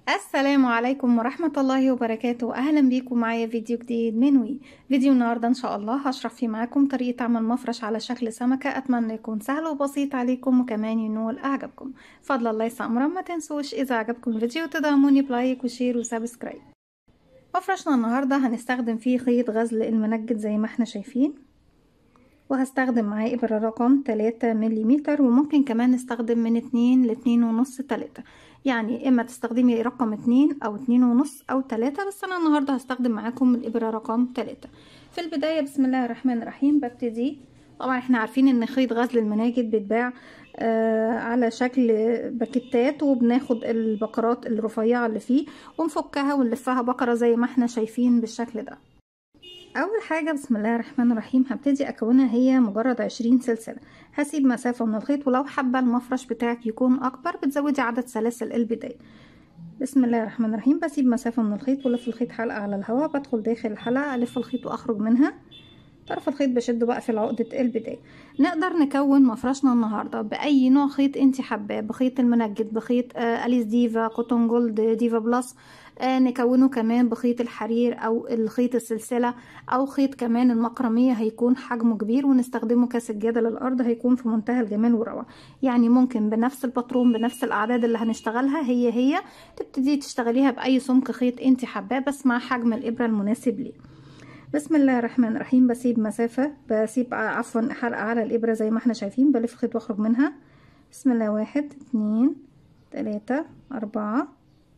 السلام عليكم ورحمة الله وبركاته أهلا بيكم معايا فيديو جديد من وي فيديو النهاردة إن شاء الله هشرح فيه معاكم طريقة عمل مفرش على شكل سمكة أتمنى يكون سهل وبسيط عليكم وكمان ينول أعجبكم فضل الله يسامرا ما تنسوش إذا عجبكم الفيديو تدعموني بلايك وشير وسبسكرايب مفرشنا النهاردة هنستخدم فيه خيط غزل المنجد زي ما احنا شايفين وهستخدم معاه إبرة رقم تلاتة مليمتر وممكن كمان نستخدم من اتنين لاتنين ونص تلاتة يعني إما تستخدمي رقم اتنين أو اتنين ونص أو تلاتة بس أنا النهاردة هستخدم معاكم الإبرة رقم تلاتة في البداية بسم الله الرحمن الرحيم ببتدي طبعا احنا عارفين ان خيط غزل المناجد بيتباع آه على شكل باكيتات وبناخد البقرات الرفيعة اللي فيه ونفكها ونلفها بقرة زي ما احنا شايفين بالشكل ده اول حاجه بسم الله الرحمن الرحيم هبتدي اكونها هي مجرد عشرين سلسله هسيب مسافه من الخيط ولو حابه المفرش بتاعك يكون اكبر بتزودي عدد سلاسل البدايه بسم الله الرحمن الرحيم بسيب مسافه من الخيط ولف الخيط حلقه على الهواء بدخل داخل الحلقه الف الخيط واخرج منها طرف الخيط بشده بقى في عقدة البداية نقدر نكون مفرشنا النهاردة بأي نوع خيط انت حباه بخيط المنجد بخيط آه أليس ديفا كوتون جولد ديفا بلس آه نكونه كمان بخيط الحرير أو الخيط السلسلة أو خيط كمان المقرمية هيكون حجمه كبير ونستخدمه كسجادة للأرض هيكون في منتهى الجمال والروعة يعني ممكن بنفس الباترون بنفس الأعداد اللي هنشتغلها هي هي تبتدي تشتغليها بأي سمك خيط انت حباه بس مع حجم الإبرة المناسب ليه بسم الله الرحمن الرحيم بسيب مسافة بسيب عفوا حلقة على الإبرة زي ما احنا شايفين بلف خيط واخرج منها بسم الله واحد اتنين تلاتة أربعة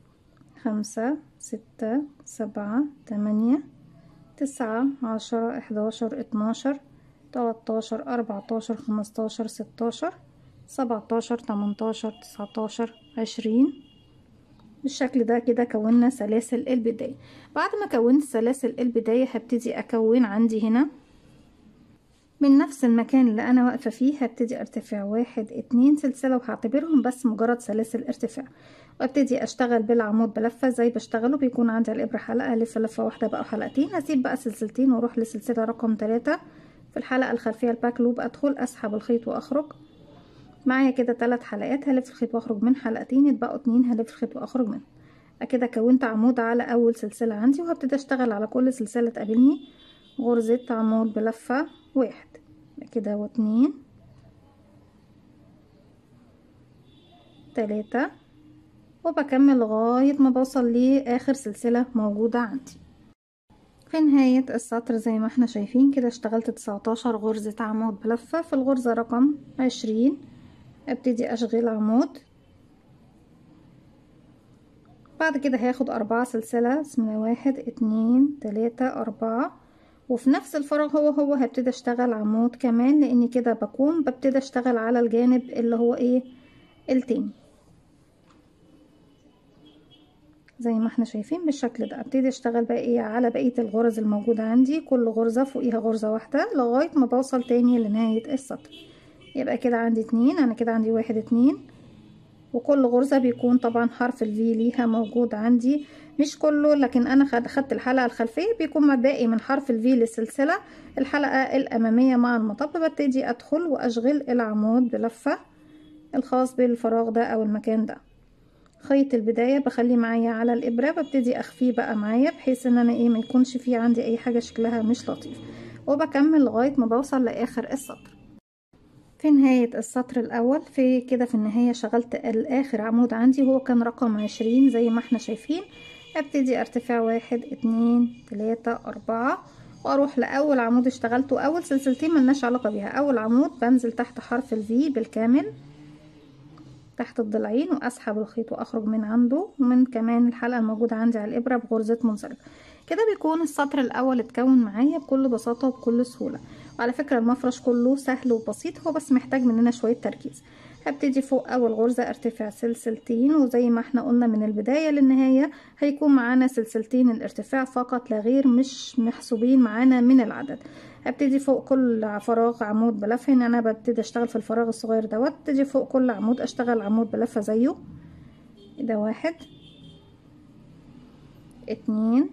خمسة ستة سبعة تمانية تسعة عشرة احداشر اتناشر تلاتاشر أربعتاشر خمستاشر ستاشر سبعتاشر تمنتاشر تسعتاشر عشرين بالشكل ده كده كونا سلاسل البداية بعد ما كونت سلاسل البداية هبتدي اكون عندي هنا من نفس المكان اللي انا واقفة فيه هبتدي ارتفع واحد اتنين سلسلة وهعتبرهم بس مجرد سلاسل ارتفاع وابتدي اشتغل بالعمود بلفة زي بشتغله بيكون عندي على الابرة حلقة الف لفة واحدة بقى حلقتين هسيب بقى سلسلتين واروح لسلسلة رقم تلاتة في الحلقة الخلفية الباك لوب ادخل اسحب الخيط واخرج معايا كده ثلاث حلقات هلف الخيط واخرج من حلقتين يتبقوا اتنين هلف الخيط واخرج منهم كده كونت عمود على اول سلسلة عندي وهبتدي اشتغل على كل سلسلة تقابلني غرزة عمود بلفة واحد كده واتنين تلاتة وبكمل لغاية ما بوصل لاخر سلسلة موجودة عندي في نهاية السطر زي ما احنا شايفين كده اشتغلت تسعتاشر غرزة عمود بلفة في الغرزة رقم عشرين ابتدي اشغل عمود بعد كده هاخد أربعة سلسلة بسم الله واحد اتنين تلاتة أربعة وفي نفس الفراغ هو هو هبتدي اشتغل عمود كمان لاني كده بكون ببتدي اشتغل على الجانب اللي هو ايه التاني زي ما احنا شايفين بالشكل ده ابتدي اشتغل بقى ايه على بقية الغرز الموجودة عندي كل غرزة فوقيها غرزة واحدة لغاية ما بوصل تاني لنهاية السطر يبقى كده عندي اتنين انا كده عندي واحد اتنين وكل غرزة بيكون طبعا حرف الفي ليها موجود عندي مش كله لكن انا خدت الحلقة الخلفية بيكون باقي من حرف الفي للسلسلة الحلقة الامامية مع المطب ببتدي ادخل واشغل العمود بلفة الخاص بالفراغ ده او المكان ده خيط البداية بخليه معايا على الابرة ببتدي اخفيه بقى معايا بحيث ان انا ايه ما يكونش فيه عندي اي حاجة شكلها مش لطيف وبكمل لغاية ما بوصل لاخر السطر في نهاية السطر الأول في كده في النهاية شغلت الآخر عمود عندي هو كان رقم عشرين زي ما احنا شايفين ابتدي ارتفاع واحد اتنين تلاتة أربعة وأروح لأول عمود اشتغلته أول سلسلتين ملناش علاقة بيها أول عمود بنزل تحت حرف الفي بالكامل تحت الضلعين وأسحب الخيط وأخرج من عنده ومن كمان الحلقة الموجودة عندي على الإبرة بغرزة منزلقة كده بيكون السطر الأول اتكون معايا بكل بساطة وبكل سهولة وعلى فكرة المفرش كله سهل وبسيط هو بس محتاج مننا شوية تركيز هبتدي فوق اول غرزة ارتفاع سلسلتين وزي ما احنا قلنا من البداية للنهاية هيكون معانا سلسلتين الارتفاع فقط لا غير مش محسوبين معانا من العدد هبتدي فوق كل فراغ عمود بلفة هنا انا ببتدي اشتغل في الفراغ الصغير دوت ابتدي فوق كل عمود اشتغل عمود بلفة زيه ده واحد اتنين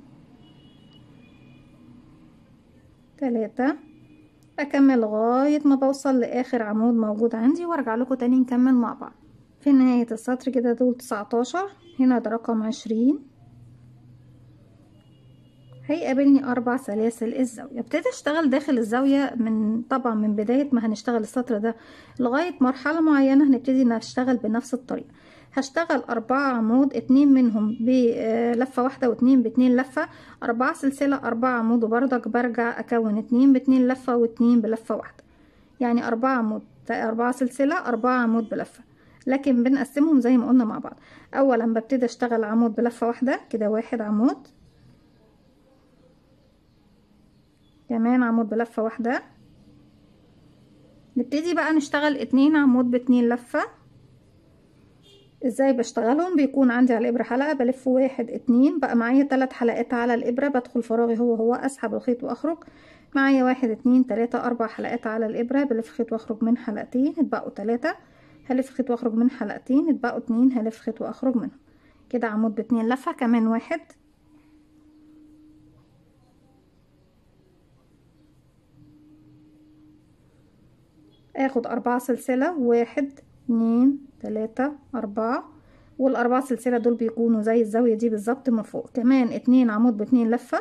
تلاتة اكمل لغاية ما بوصل لاخر عمود موجود عندي وارجع لكم تاني نكمل مع بعض في نهاية السطر كده دول تسعتاشر هنا ده رقم عشرين هيقابلني أربع سلاسل الزاوية ابتدي أشتغل داخل الزاوية من طبعا من بداية ما هنشتغل السطر ده لغاية مرحلة معينة هنبتدي نشتغل بنفس الطريقة هشتغل أربعة عمود اتنين منهم بلفة واحدة واتنين باتنين لفة أربعة سلسلة أربعة عمود وبرضك برجع أكون اتنين باتنين لفة واتنين بلفة واحدة يعني أربعة عمود أربعة سلسلة أربعة عمود بلفة لكن بنقسمهم زي ما قلنا مع بعض أولا ببتدي أشتغل عمود بلفة واحدة كده واحد عمود كمان عمود بلفة واحدة نبتدي بقى نشتغل اتنين عمود باتنين لفة ازاي بشتغلهم بيكون عندي على الابرة حلقة بلف واحد اتنين بقى معايا تلات حلقات على الابرة بدخل فراغي هو هو اسحب الخيط واخرج معايا واحد اتنين تلاتة اربع حلقات على الابرة بلف خيط واخرج من حلقتين اتبقوا تلاتة هلف خيط واخرج من حلقتين اتبقوا اتنين هلف خيط واخرج منهم كده عمود باتنين لفة كمان واحد اخد اربعة سلسلة واحد اتنين تلاتة اربعة والاربعة سلسلة دول بيكونوا زي الزاوية دي بالظبط من فوق كمان اتنين عمود باتنين لفة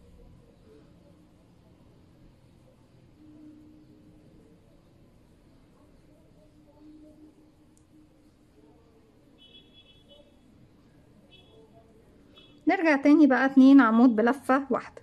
نرجع تاني بقى اتنين عمود بلفة واحدة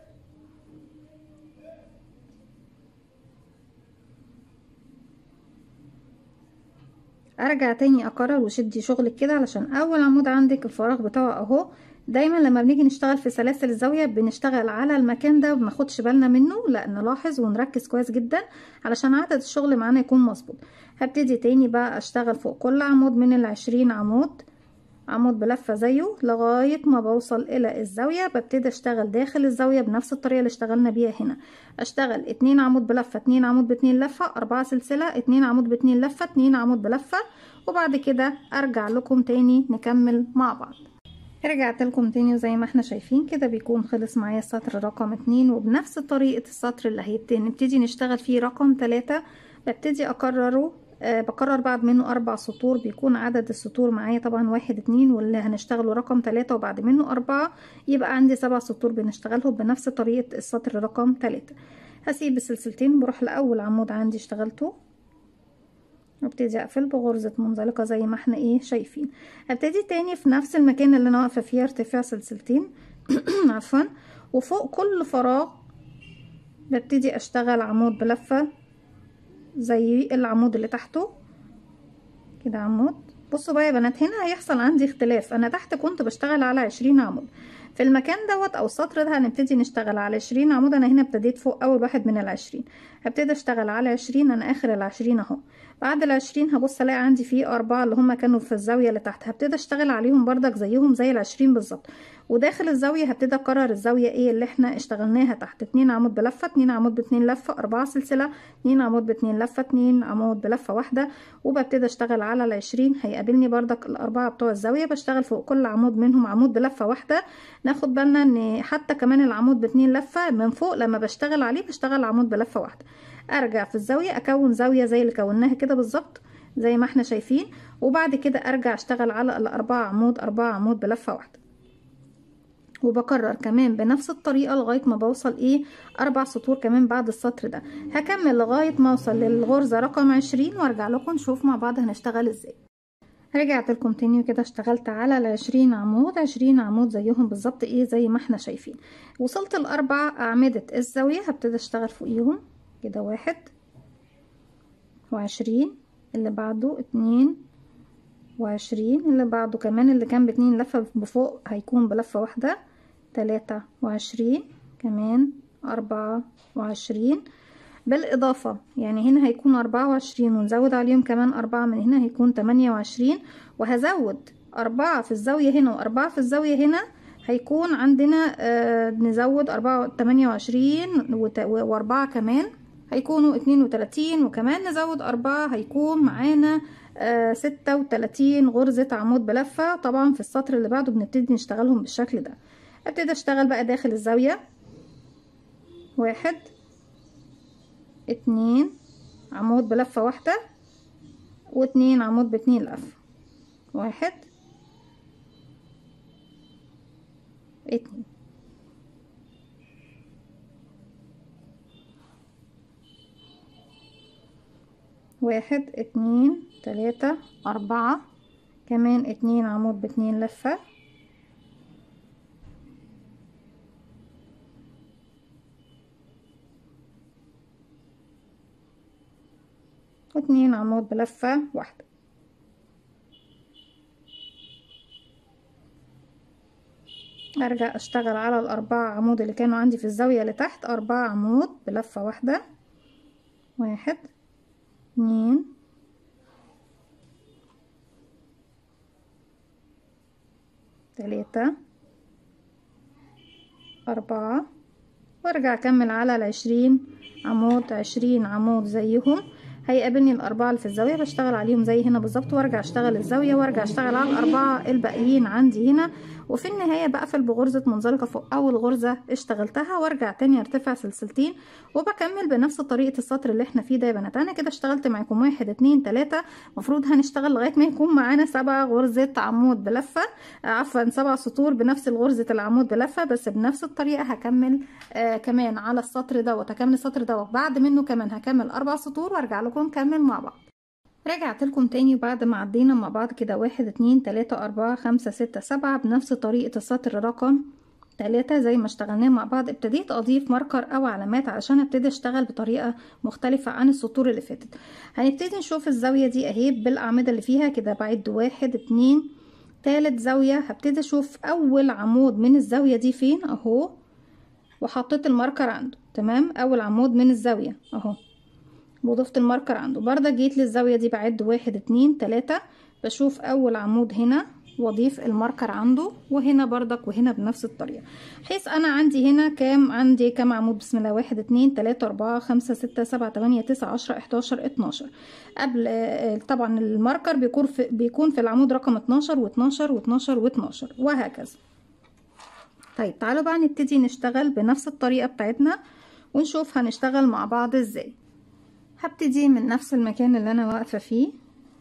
ارجع تاني اكرر وشدي شغلك كده علشان اول عمود عندك الفراغ بتاعه اهو دايما لما بنيجي نشتغل في سلاسل الزاويه بنشتغل على المكان ده ومناخدش بالنا منه لا نلاحظ ونركز كويس جدا علشان عدد الشغل معانا يكون مظبوط هبتدي تاني بقى اشتغل فوق كل عمود من العشرين عمود عمود بلفة زيه لغاية ما بوصل الى الزاوية ببتدي اشتغل داخل الزاوية بنفس الطريقة اللي اشتغلنا بيها هنا اشتغل اتنين عمود بلفة اتنين عمود باتنين لفة اربعة سلسلة اتنين عمود باتنين لفة اتنين عمود بلفة وبعد كده ارجع لكم تاني نكمل مع بعض رجعت لكم تاني وزي ما احنا شايفين كده بيكون خلص معايا السطر رقم اتنين وبنفس طريقة السطر اللي هيبتدي نبتدي نشتغل فيه رقم تلاتة ببتدي اكرره أه بكرر بعد منه أربع سطور بيكون عدد السطور معايا طبعا واحد اتنين واللي هنشتغله رقم تلاتة وبعد منه أربعة يبقى عندي سبع سطور بنشتغلهم بنفس طريقة السطر رقم تلاتة هسيب السلسلتين بروح لأول عمود عندي اشتغلته وابتدي اقفل بغرزة منزلقة زي ما احنا ايه شايفين ابتدي تاني في نفس المكان اللي انا واقفة فيه ارتفاع سلسلتين عفوا وفوق كل فراغ ببتدي اشتغل عمود بلفة زي العمود اللي تحته كده عمود بصوا بقى يا بنات هنا هيحصل عندي اختلاف انا تحت كنت بشتغل على عشرين عمود في المكان دوت او السطر ده هنبتدي نشتغل على عشرين عمود انا هنا ابتديت فوق اول واحد من العشرين هبتدي اشتغل على عشرين انا اخر العشرين اهو بعد العشرين هبص الاقي عندي فيه اربعة اللي هما كانوا في الزاوية اللي تحت هبتدي اشتغل عليهم بردك زيهم زي العشرين بالظبط وداخل الزاوية هبتدي اكرر الزاوية ايه اللي احنا اشتغلناها تحت اتنين عمود بلفة اتنين عمود باتنين لفة اربعة سلسلة اتنين عمود باتنين لفة اتنين عمود بلفة واحدة وببتدي اشتغل على العشرين هيقابلني بردك الاربعة بتوع الزاوية بشتغل فوق كل عمود منهم عمود بلفة واحدة ناخد بالنا ان حتى كمان العمود باتنين لفة من فوق لما بشتغل عليه بشتغل عمود بلفة واحدة ارجع في الزاوية اكون زاوية زي اللي كوناها كده بالظبط زي ما احنا شايفين وبعد كده ارجع اشتغل على الاربعة عمود اربعة عمود بلفة واحدة وبكرر كمان بنفس الطريقة لغاية ما بوصل ايه اربع سطور كمان بعد السطر ده هكمل لغاية ما اوصل للغرزة رقم عشرين وارجع لكم نشوف مع بعض هنشتغل ازاي رجعت لكم تاني وكده اشتغلت على العشرين عمود عشرين عمود زيهم بالظبط ايه زي ما احنا شايفين وصلت الاربع اعمدة الزاوية هبتدي اشتغل فوقيهم كده واحد وعشرين اللي بعده اتنين وعشرين اللي بعده كمان اللي كان باتنين لفة بفوق هيكون بلفة واحدة تلاتة وعشرين كمان أربعة وعشرين بالإضافة يعني هنا هيكون أربعة وعشرين ونزود عليهم كمان أربعة من هنا هيكون تمانية وعشرين وهزود أربعة في الزاوية هنا وأربعة في الزاوية هنا هيكون عندنا آه نزود أربعة تمانية وعشرين وأربعة كمان هيكونوا اتنين وتلاتين وكمان نزود أربعة هيكون معانا آه ستة وتلاتين غرزة عمود بلفة طبعا في السطر اللي بعده بنبتدي نشتغلهم بالشكل ده ابتدي اشتغل بقى داخل الزاوية واحد اتنين عمود بلفة واحدة واتنين عمود باتنين لفة واحد اتنين واحد اتنين تلاتة أربعة كمان اتنين عمود باتنين لفة اتنين عمود بلفة واحدة ارجع اشتغل على الاربعة عمود اللي كانوا عندي في الزاوية اللي تحت اربعة عمود بلفة واحدة واحد اتنين تلاتة أربعة وارجع اكمل على العشرين عمود عشرين عمود زيهم هيقابلني الأربعة اللي في الزاوية بشتغل عليهم زي هنا بالظبط وارجع اشتغل الزاوية وارجع اشتغل على الأربعة الباقيين عندي هنا وفي النهاية بقفل بغرزة منزلقة فوق أول غرزة اشتغلتها وارجع تاني ارتفع سلسلتين وبكمل بنفس طريقة السطر اللي احنا فيه ده يا بنات أنا كده اشتغلت معاكم واحد اتنين تلاتة مفروض هنشتغل لغاية ما يكون معانا سبع غرزة عمود بلفة عفوا سبع سطور بنفس غرزة العمود بلفة بس بنفس الطريقة هكمل آه كمان على السطر دوت هكمل السطر دوت بعد منه كمان هكمل أربع سطور وارجع لكم نكمل مع بعض رجعت لكم تاني بعد ما عدينا مع بعض كده واحد اتنين تلاتة أربعة خمسة ستة سبعة بنفس طريقة السطر رقم تلاتة زي ما اشتغلناه مع بعض ابتديت أضيف ماركر أو علامات علشان ابتدي أشتغل بطريقة مختلفة عن السطور اللي فاتت هنبتدي نشوف الزاوية دي أهي بالأعمدة اللي فيها كده بعد واحد اتنين تالت زاوية هبتدي أشوف أول عمود من الزاوية دي فين أهو وحطيت الماركر عنده تمام أول عمود من الزاوية أهو وضفت الماركر عنده برضه جيت للزاوية دي بعد واحد اتنين تلاتة بشوف اول عمود هنا واضيف الماركر عنده وهنا بردك وهنا بنفس الطريقة بحيث انا عندي هنا كام عندي كام عمود بسم الله واحد اتنين تلاتة اربعة خمسة ستة سبعة تمانية تسعة عشرة احداشر اتناشر قبل طبعا الماركر بيكون في بيكون في العمود رقم اتناشر واتناشر واتناشر واتناشر وهكذا طيب تعالوا بقى نبتدي نشتغل بنفس الطريقة بتاعتنا ونشوف هنشتغل مع بعض ازاي هبتدي من نفس المكان اللي انا واقفة فيه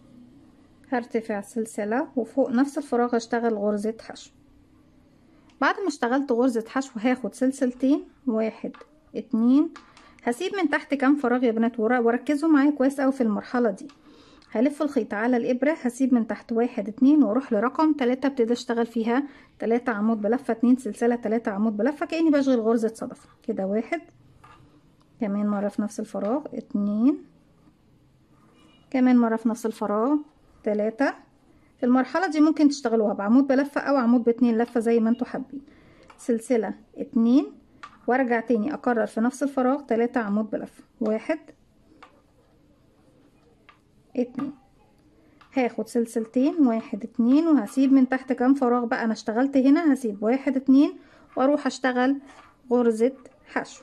هرتفع سلسلة وفوق نفس الفراغ هشتغل غرزة حشو بعد ما اشتغلت غرزة حشو هاخد سلسلتين واحد اتنين هسيب من تحت كام فراغ يا بنات وركزوا معايا كويس اوي في المرحلة دي هلف الخيط على الابرة هسيب من تحت واحد اتنين واروح لرقم تلاتة ابتدي اشتغل فيها تلاتة عمود بلفة اتنين سلسلة تلاتة عمود بلفة كأني بشغل غرزة صدفة كده واحد كمان مرة في نفس الفراغ اتنين كمان مرة في نفس الفراغ تلاتة في المرحلة دي ممكن تشتغلوها بعمود بلفة او عمود باتنين لفة زي ما انتوا حابين سلسلة اتنين وارجع تاني اكرر في نفس الفراغ تلاتة عمود بلفة واحد اتنين هاخد سلسلتين واحد اتنين وهسيب من تحت كام فراغ بقى انا اشتغلت هنا هسيب واحد اتنين واروح اشتغل غرزة حشو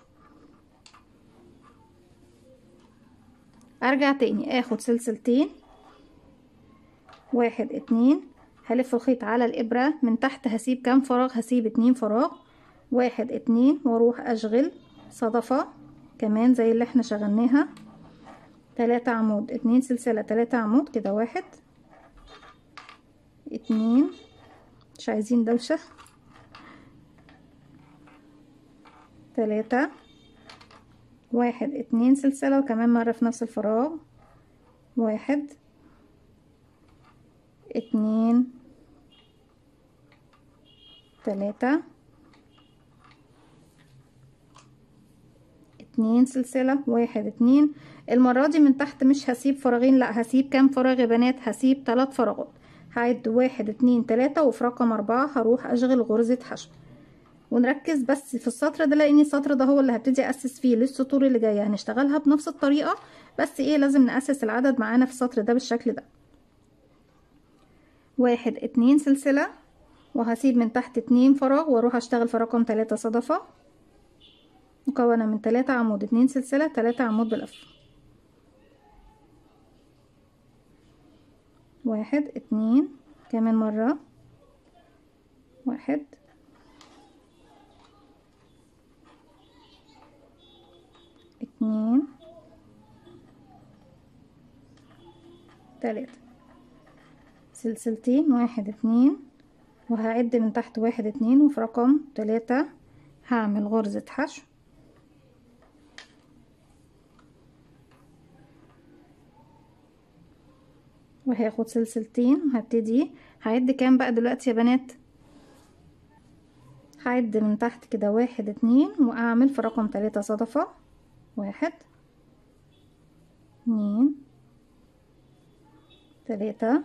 ارجع تاني اخد سلسلتين واحد اتنين هلف الخيط على الابرة من تحت هسيب كام فراغ هسيب اتنين فراغ واحد اتنين واروح اشغل صدفة كمان زي اللي احنا شغلناها تلاتة عمود اتنين سلسلة تلاتة عمود كده واحد اتنين مش عايزين دوشة تلاتة واحد اتنين سلسلة وكمان مرة في نفس الفراغ واحد اتنين تلاتة اتنين سلسلة واحد اتنين المرة دي من تحت مش هسيب فراغين لا هسيب كام فراغ يا بنات هسيب تلات فراغات هعد واحد اتنين تلاتة وفي رقم اربعة هروح اشغل غرزة حشو ونركز بس في السطر ده لان السطر ده هو اللي هبتدي اسس فيه للسطور اللي جايه هنشتغلها بنفس الطريقه بس ايه لازم ناسس العدد معانا في السطر ده بالشكل ده واحد اتنين سلسله وهسيب من تحت اتنين فراغ واروح اشتغل في رقم تلاتة صدفه مكونه من تلاتة عمود اتنين سلسله تلاتة عمود بلف واحد اتنين كمان مره واحد اتنين تلاتة سلسلتين واحد اتنين وهعد من تحت واحد اتنين وفي رقم تلاتة هعمل غرزة حشو وهاخد سلسلتين وهبتدي هعد كام بقى دلوقتي يا بنات هعد من تحت كده واحد اتنين واعمل في رقم تلاتة صدفة واحد اتنين تلاتة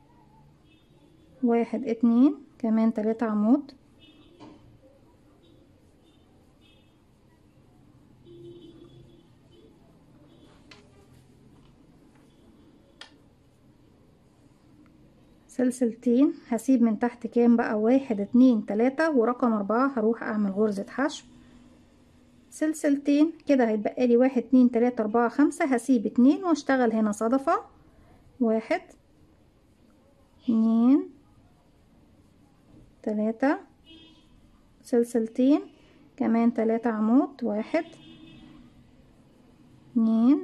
واحد اتنين كمان تلاتة عمود سلسلتين هسيب من تحت كام بقى واحد اتنين تلاتة ورقم اربعة هروح اعمل غرزة حشو سلسلتين كده هيتبقى لي واحد اتنين تلاتة اربعة خمسة هسيب اتنين واشتغل هنا صدفة واحد اتنين تلاتة سلسلتين كمان تلاتة عمود واحد اتنين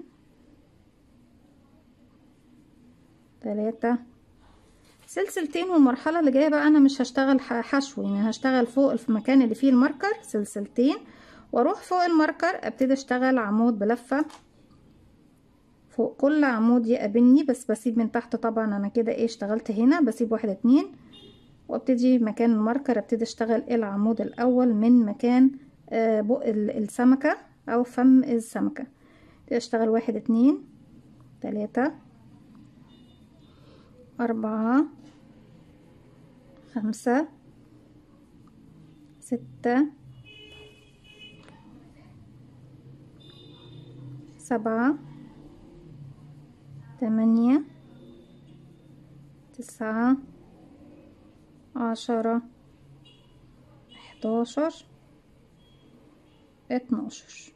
تلاتة سلسلتين والمرحلة اللي جاية بقى أنا مش هشتغل حشو يعني هشتغل فوق في المكان اللي فيه الماركر سلسلتين واروح فوق الماركر ابتدي اشتغل عمود بلفة فوق كل عمود يقابلني بس بسيب من تحت طبعا انا كده ايه اشتغلت هنا بسيب واحد اتنين وابتدي مكان الماركر ابتدي اشتغل العمود الاول من مكان آه بق السمكة او فم السمكة ابتدي اشتغل واحد اتنين تلاتة أربعة خمسة ستة سبعة تمانية تسعة عشرة حداشر اتناشر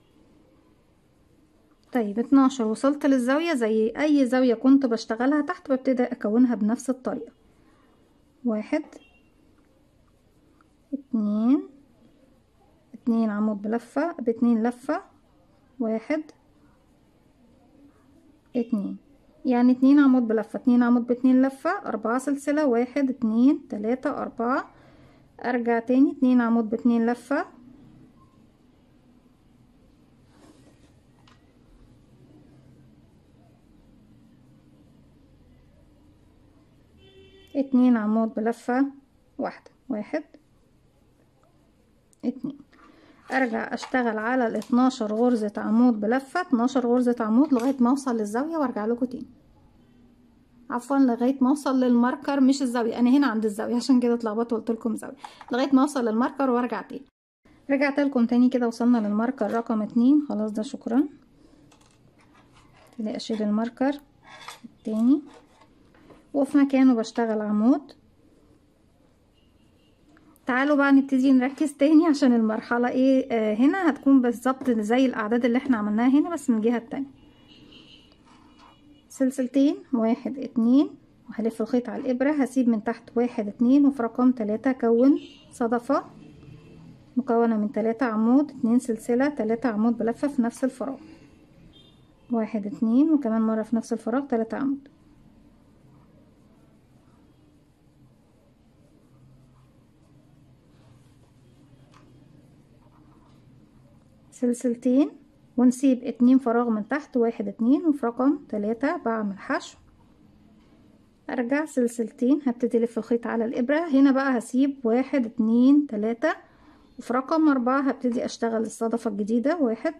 طيب اتناشر وصلت للزاوية زي اي زاوية كنت بشتغلها تحت ببتدي اكونها بنفس الطريقة واحد اتنين اتنين عمود بلفة باتنين لفة واحد اتنين يعني اتنين عمود بلفة اتنين عمود باتنين لفة اربعة سلسلة واحد اتنين تلاتة اربعة ارجع تاني اتنين عمود باتنين لفة اتنين عمود بلفة واحدة واحد اتنين ارجع اشتغل على الاتناشر غرزة عمود بلفة اتناشر غرزة عمود لغاية ما اوصل للزاوية وارجع لكم تاني عفوا لغاية ما اوصل للماركر مش الزاوية انا هنا عند الزاوية عشان كده اتلخبطت وقلت لكم زاوية لغاية ما اوصل للماركر وارجع تاني رجعت لكم تاني كده وصلنا للماركر رقم اتنين خلاص ده شكرا ابتدي اشيل الماركر التاني وفي مكانه بشتغل عمود تعالوا بقى نبتدي نركز تاني عشان المرحلة ايه آه هنا هتكون بالظبط زي الاعداد اللي احنا عملناها هنا بس من الجهة التانية سلسلتين واحد اتنين وهلف الخيط على الابرة هسيب من تحت واحد اتنين وفي رقم تلاتة اكون صدفة مكونة من تلاتة عمود اتنين سلسلة تلاتة عمود بلفة في نفس الفراغ واحد اتنين وكمان مرة في نفس الفراغ تلاتة عمود سلسلتين ونسيب اتنين فراغ من تحت واحد اتنين وفي رقم تلاتة بعمل حشو ارجع سلسلتين هبتدي الف الخيط على الابرة هنا بقى هسيب واحد اتنين تلاتة وفي رقم اربعة هبتدي اشتغل الصدفة الجديدة واحد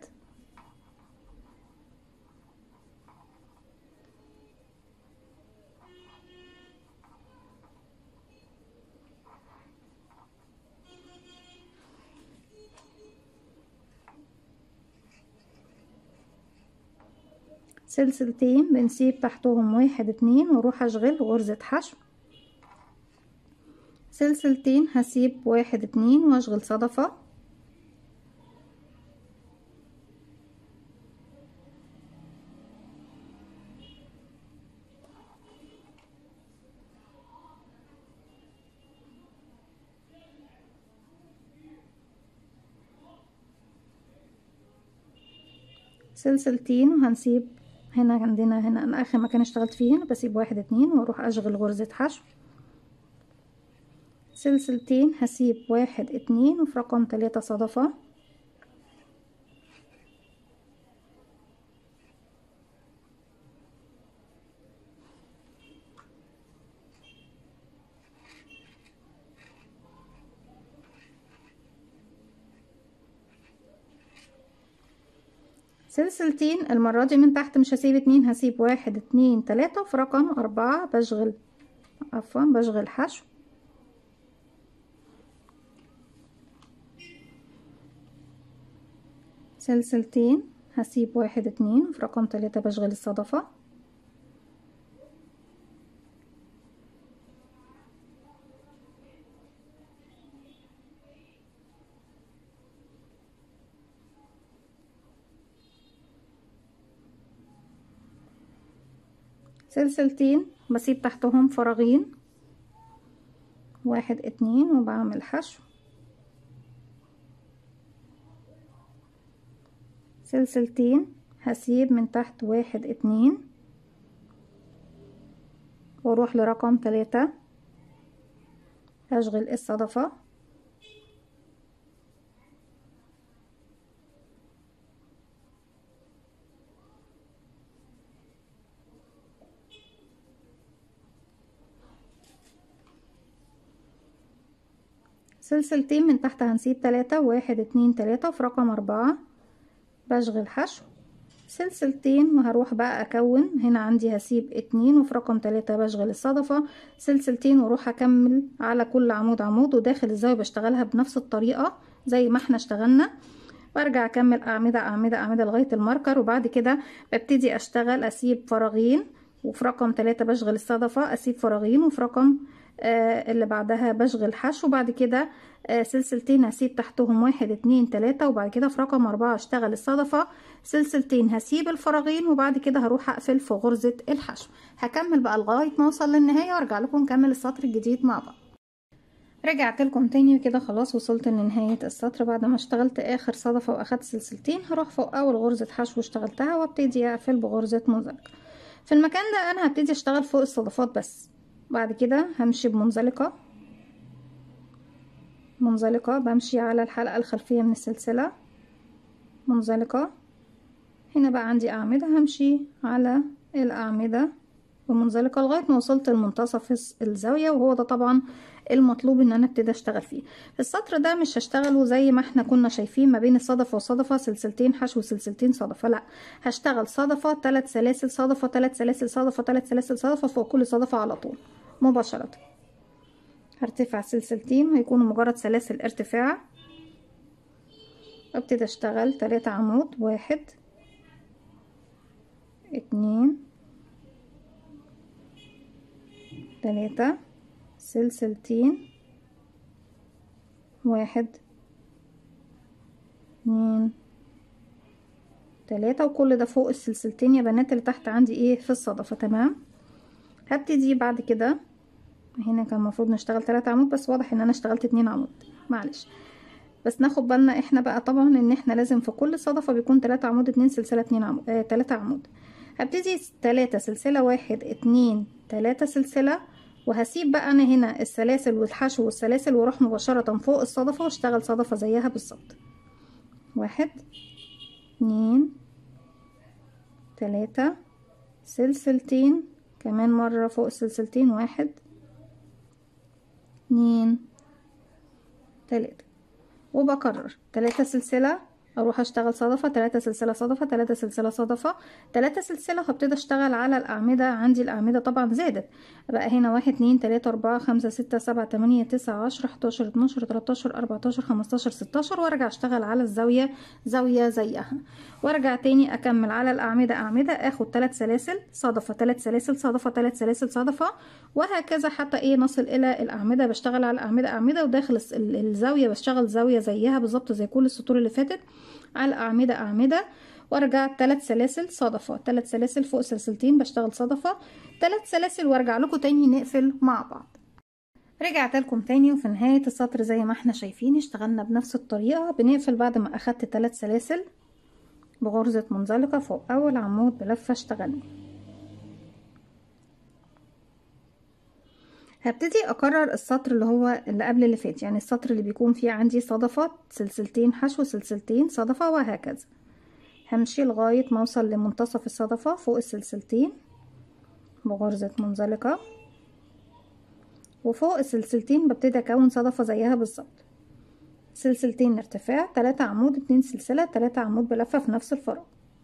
سلسلتين بنسيب تحتهم واحد اتنين واروح اشغل غرزة حشو سلسلتين هسيب واحد اتنين واشغل صدفة سلسلتين وهنسيب هنا عندنا هنا انا اخر مكان اشتغلت فيه هنا بسيب واحد اتنين واروح اشغل غرزة حشو سلسلتين هسيب واحد اتنين وفي رقم تلاتة صدفة سلسلتين المرة دي من تحت مش هسيب اتنين هسيب واحد اتنين تلاتة في رقم اربعة بشغل عفوا بشغل حشو سلسلتين هسيب واحد اتنين في رقم تلاتة بشغل الصدفة سلسلتين بسيب تحتهم فراغين واحد اتنين وبعمل حشو سلسلتين هسيب من تحت واحد اتنين واروح لرقم تلاتة هشغل الصدفة سلسلتين من تحت هنسيب تلاتة واحد اتنين تلاتة في رقم اربعة بشغل حشو سلسلتين وهروح بقى اكون هنا عندي هسيب اتنين وفي رقم تلاتة بشغل الصدفة سلسلتين واروح اكمل على كل عمود عمود وداخل الزاوية بشتغلها بنفس الطريقة زي ما احنا اشتغلنا برجع اكمل اعمدة اعمدة اعمدة لغاية الماركر وبعد كده ببتدي اشتغل اسيب فراغين وفي رقم تلاتة بشغل الصدفة اسيب فراغين وفي رقم آه اللي بعدها بشغل حشو وبعد كده آه سلسلتين هسيب تحتهم واحد اتنين تلاتة وبعد كده في رقم اربعة اشتغل الصدفة سلسلتين هسيب الفراغين وبعد كده هروح اقفل في غرزة الحشو هكمل بقى لغاية ما اوصل للنهاية وارجع لكم نكمل السطر الجديد مع بعض رجعت لكم تاني كده خلاص وصلت لنهاية السطر بعد ما اشتغلت اخر صدفة واخدت سلسلتين هروح فوق اول غرزة حشو اشتغلتها وابتدي اقفل بغرزة منزلقة في المكان ده انا هبتدي اشتغل فوق الصدفات بس بعد كده همشي بمنزلقة منزلقة بمشي على الحلقة الخلفية من السلسلة منزلقة هنا بقى عندي أعمدة همشي على الأعمدة بمنزلقة لغاية ما وصلت لمنتصف الزاوية وهو ده طبعا المطلوب ان انا ابتدي اشتغل فيه في السطر ده مش هشتغله زي ما احنا كنا شايفين ما بين الصدفة وصدفة سلسلتين حشو سلسلتين صدفة لا هشتغل صدفة ثلاث سلاسل صدفة ثلاث سلاسل صدفة ثلاث سلاسل صدفة فوق كل صدفة على طول مباشرة هرتفع سلسلتين وهيكونوا مجرد سلاسل ارتفاع ابتدي اشتغل تلاتة عمود واحد اتنين تلاتة سلسلتين واحد اتنين تلاتة وكل ده فوق السلسلتين يا بنات اللي تحت عندي ايه في الصدفة تمام هبتدي بعد كده هنا كان المفروض نشتغل تلاتة عمود بس واضح ان انا اشتغلت اتنين عمود معلش بس ناخد بالنا احنا بقى طبعا ان احنا لازم في كل صدفة بيكون تلاتة عمود اتنين سلسلة اتنين عمود اه تلاتة عمود هبتدي تلاتة سلسلة واحد اتنين تلاتة سلسلة وهسيب بقى انا هنا السلاسل والحشو والسلاسل واروح مباشرة فوق الصدفة واشتغل صدفة زيها بالظبط واحد اتنين تلاتة سلسلتين كمان مرة فوق السلسلتين واحد اتنين تلاتة وبكرر تلاتة سلسلة اروح اشتغل صدفة تلاتة سلسلة صدفة تلاتة سلسلة صدفة تلاتة سلسلة وهبتدي اشتغل على الاعمدة عندي الاعمدة طبعا زادت بقى هنا واحد اتنين تلاتة اربعة خمسة ستة سبعة تمانية تسعة عشرة حداشر اتناشر تلاتاشر اربعتاشر خمستاشر ستاشر وارجع اشتغل على الزاوية زاوية زيها وارجع تاني اكمل على الاعمدة اعمدة اخد تلات سلاسل صدفة تلات سلاسل صدفة تلات سلاسل صدفة وهكذا حتى ايه نصل الى الاعمدة بشتغل على الاعمدة اعمدة وداخل الزاوية بشتغل زاوية زيها بالظبط زي كل السطور اللي فاتت على أعمدة أعمدة وارجع ثلاث سلاسل صدفة ثلاث سلاسل فوق سلسلتين بشتغل صدفة ثلاث سلاسل وارجع لكم تاني نقفل مع بعض رجعت لكم تاني وفي نهاية السطر زي ما احنا شايفين اشتغلنا بنفس الطريقة بنقفل بعد ما اخدت ثلاث سلاسل بغرزة منزلقة فوق اول عمود بلفة اشتغلنا هبتدي اكرر السطر اللي هو اللي قبل اللي فات يعني السطر اللي بيكون فيه عندي صدفات سلسلتين حشو سلسلتين صدفة وهكذا همشي لغاية ما اوصل لمنتصف الصدفة فوق السلسلتين بغرزة منزلقة وفوق السلسلتين ببتدي اكون صدفة زيها بالظبط سلسلتين ارتفاع تلاتة عمود اتنين سلسلة تلاتة عمود بلفة في نفس الفراغ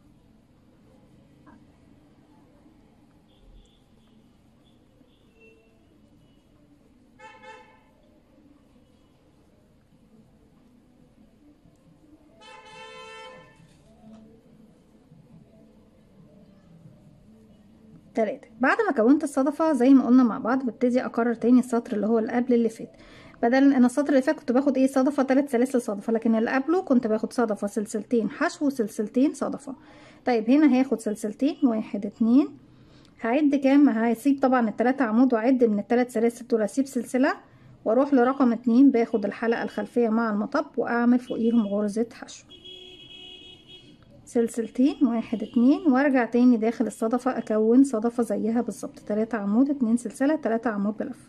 تلاتة بعد ما كونت الصدفة زي ما قلنا مع بعض ببتدي اكرر تاني السطر اللي هو اللي قبل اللي فات بدل انا السطر اللي فات كنت باخد ايه صدفة تلات سلاسل صدفة لكن اللي قبله كنت باخد صدفة سلسلتين حشو وسلسلتين صدفة طيب هنا هاخد سلسلتين واحد اتنين هعد كام هسيب طبعا التلاتة عمود واعد من التلات سلاسل دول اسيب سلسلة واروح لرقم اتنين باخد الحلقة الخلفية مع المطب واعمل فوقيهم غرزة حشو سلسلتين واحد اتنين وارجع تاني داخل الصدفة اكون صدفة زيها بالظبط تلاتة عمود اتنين سلسلة تلاتة عمود بلف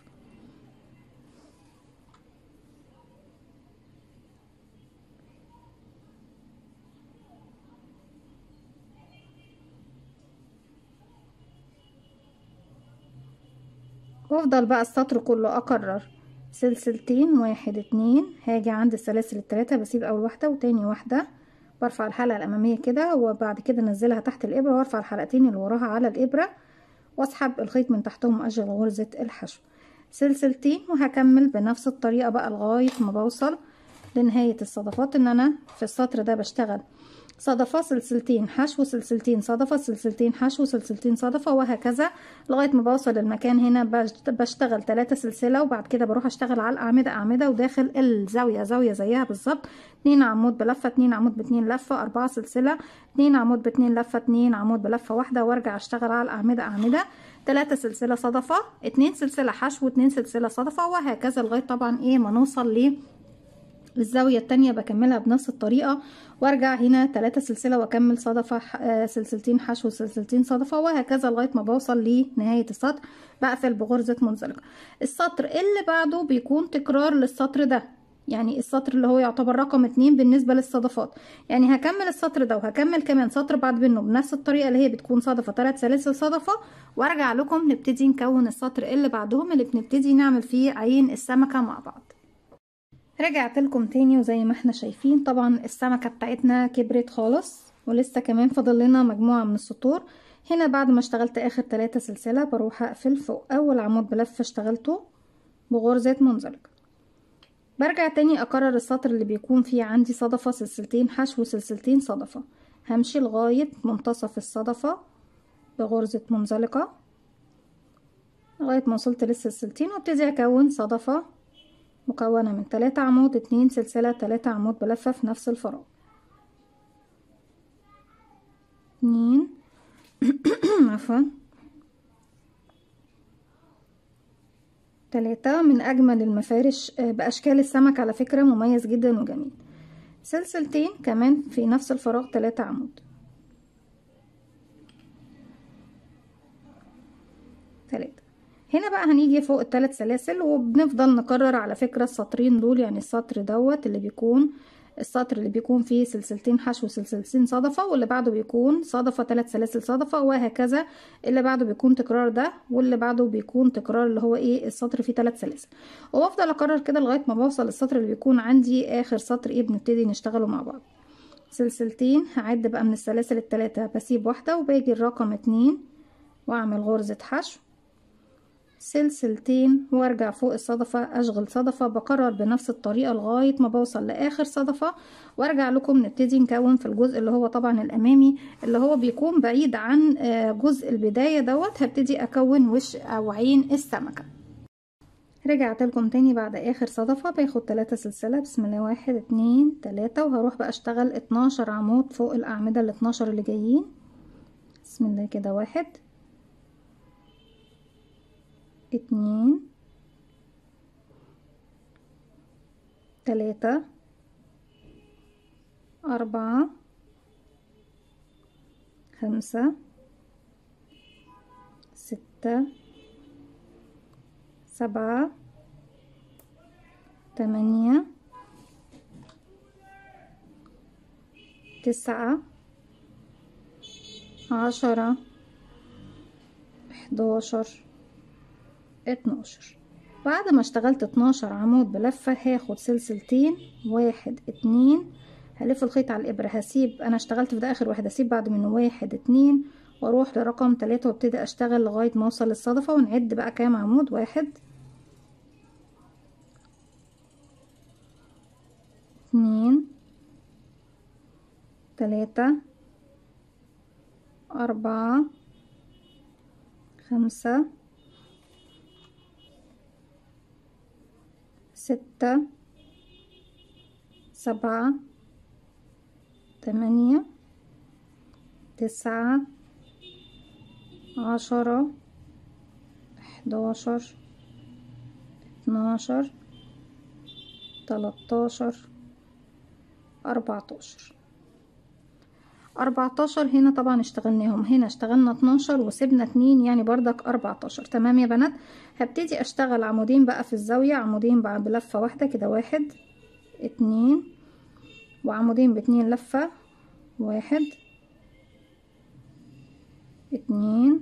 وافضل بقى السطر كله اكرر سلسلتين واحد اتنين هاجي عند السلاسل التلاتة بسيب اول واحدة وتاني واحدة برفع الحلقة الامامية كده وبعد كده انزلها تحت الابرة وارفع الحلقتين اللي وراها على الابرة واسحب الخيط من تحتهم اشغل غرزة الحشو سلسلتين وهكمل بنفس الطريقة بقى لغاية ما بوصل لنهاية الصدفات ان انا في السطر ده بشتغل صدفة سلسلتين حشو سلسلتين صدفة سلسلتين حشو سلسلتين صدفة وهكذا لغاية ما بوصل للمكان هنا بشتغل تلاتة سلسلة وبعد كده بروح اشتغل على الأعمدة أعمدة وداخل الزاوية زاوية زيها بالظبط اتنين عمود بلفة اتنين عمود باتنين لفة أربعة سلسلة اتنين عمود باتنين لفة اتنين عمود بلفة واحدة وارجع اشتغل على الأعمدة أعمدة تلاتة سلسلة صدفة اتنين سلسلة حشو اتنين سلسلة صدفة وهكذا لغاية طبعا ايه ما نوصل ليه الزاوية التانية بكملها بنفس الطريقة وارجع هنا تلاتة سلسلة واكمل صدفة سلسلتين حشو سلسلتين صدفة وهكذا لغاية ما بوصل لنهاية السطر بقفل بغرزة منزلقة السطر اللي بعده بيكون تكرار للسطر ده يعني السطر اللي هو يعتبر رقم اتنين بالنسبة للصدفات يعني هكمل السطر ده وهكمل كمان سطر بعد منه بنفس الطريقة اللي هي بتكون صدفة تلات سلاسل صدفة وارجع لكم نبتدي نكون السطر اللي بعدهم اللي بنبتدي نعمل فيه عين السمكة مع بعض رجعت لكم تاني وزي ما احنا شايفين طبعا السمكة بتاعتنا كبرت خالص ولسه كمان فاضل لنا مجموعة من السطور هنا بعد ما اشتغلت اخر تلاتة سلسلة بروح اقفل فوق اول عمود بلفة اشتغلته بغرزة منزلقة برجع تاني اكرر السطر اللي بيكون فيه عندي صدفة سلسلتين حشو سلسلتين صدفة همشي لغاية منتصف الصدفة بغرزة منزلقة لغاية ما وصلت للسلسلتين وابتدي اكون صدفة مكونة من تلاتة عمود اتنين سلسلة تلاتة عمود بلفة في نفس الفراغ اتنين عفوا تلاتة من أجمل المفارش بأشكال السمك على فكرة مميز جدا وجميل سلسلتين كمان في نفس الفراغ تلاتة عمود تلاتة هنا بقى هنيجي فوق الثلاث سلاسل وبنفضل نكرر على فكرة السطرين دول يعني السطر دوت اللي بيكون السطر اللي بيكون فيه سلسلتين حشو سلسلتين صدفة واللي بعده بيكون صدفة ثلاث سلاسل صدفة وهكذا اللي بعده بيكون تكرار ده واللي بعده بيكون تكرار اللي هو ايه السطر فيه ثلاث سلاسل وبفضل اكرر كده لغاية ما بوصل السطر اللي بيكون عندي اخر سطر ايه بنبتدي نشتغله مع بعض سلسلتين هعد بقى من السلاسل التلاتة بسيب واحدة وباجي الرقم اتنين واعمل غرزة حشو سلسلتين وارجع فوق الصدفة اشغل صدفة بكرر بنفس الطريقة لغاية ما بوصل لاخر صدفة وارجع لكم نبتدي نكون في الجزء اللي هو طبعا الامامي اللي هو بيكون بعيد عن جزء البداية دوت هبتدي اكون وش او عين السمكة رجعت لكم تاني بعد اخر صدفة باخد تلاتة سلسلة بسم الله واحد اتنين تلاتة وهروح بقى اشتغل اتناشر عمود فوق الاعمدة الاتناشر اللي جايين بسم الله كده واحد اتنين تلاتة أربعة خمسة ستة سبعة تمانية تسعة عشرة حداشر اتناشر بعد ما اشتغلت اتناشر عمود بلفة هاخد سلسلتين واحد اتنين هلف الخيط على الابرة هسيب انا اشتغلت في ده اخر واحد هسيب بعد منه واحد اتنين واروح لرقم تلاتة وابتدي اشتغل لغاية ما اوصل للصدفة ونعد بقى كام عمود واحد اتنين تلاتة أربعة خمسة ستة سبعة تمانية تسعة عشرة حداشر اتناشر تلاتاشر أربعتاشر أربعتاشر هنا طبعا اشتغلناهم هنا اشتغلنا اتناشر وسيبنا اتنين يعني بردك أربعتاشر تمام يا بنات هبتدي اشتغل عمودين بقى في الزاوية عمودين بقى بلفة واحدة كده واحد اتنين وعمودين باتنين لفة واحد اتنين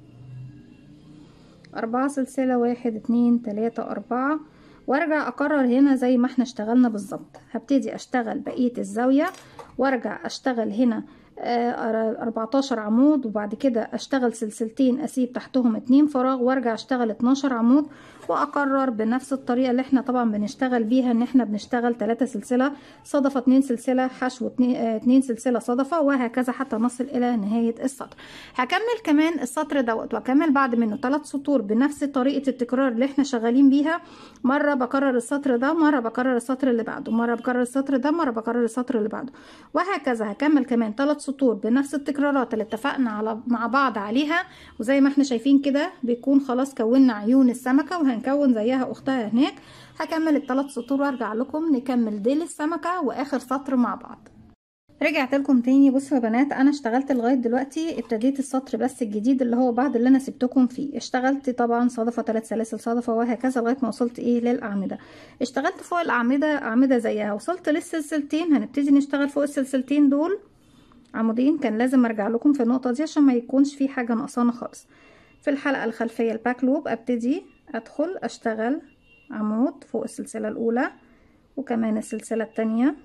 أربعة سلسلة واحد اتنين تلاتة أربعة وارجع اكرر هنا زي ما احنا اشتغلنا بالظبط هبتدي اشتغل بقية الزاوية وارجع اشتغل هنا أربعتاشر عمود وبعد كده اشتغل سلسلتين اسيب تحتهم اتنين فراغ وارجع اشتغل اتناشر عمود واكرر بنفس الطريقة اللي احنا طبعا بنشتغل بيها ان احنا بنشتغل تلاتة سلسلة صدفة اتنين سلسلة حشو اتنين, اه اتنين سلسلة صدفة وهكذا حتى نصل الى نهاية السطر هكمل كمان السطر دوت واكمل بعد منه تلات سطور بنفس طريقة التكرار اللي احنا شغالين بيها مرة بكرر السطر ده مرة بكرر السطر اللي بعده مرة بكرر السطر ده مرة بكرر السطر اللي بعده وهكذا هكمل كمان تلات سطور بنفس التكرارات اللي اتفقنا على مع بعض عليها وزي ما احنا شايفين كده بيكون خلاص كونا عيون السمكة وهنكون زيها اختها هناك هكمل الثلاث سطور وارجع لكم نكمل ديل السمكة واخر سطر مع بعض رجعت لكم تاني بصوا يا بنات انا اشتغلت لغايه دلوقتي ابتديت السطر بس الجديد اللي هو بعد اللي انا سبتكم فيه اشتغلت طبعا صدفه ثلاث سلاسل صدفه وهكذا لغايه ما وصلت ايه للاعمده اشتغلت فوق الاعمده اعمده زيها وصلت للسلسلتين هنبتدي نشتغل فوق السلسلتين دول عمودين كان لازم ارجع لكم في النقطه دي عشان ما يكونش في حاجه ناقصانا خالص في الحلقه الخلفيه الباك لوب ابتدي ادخل اشتغل عمود فوق السلسله الاولى وكمان السلسله الثانيه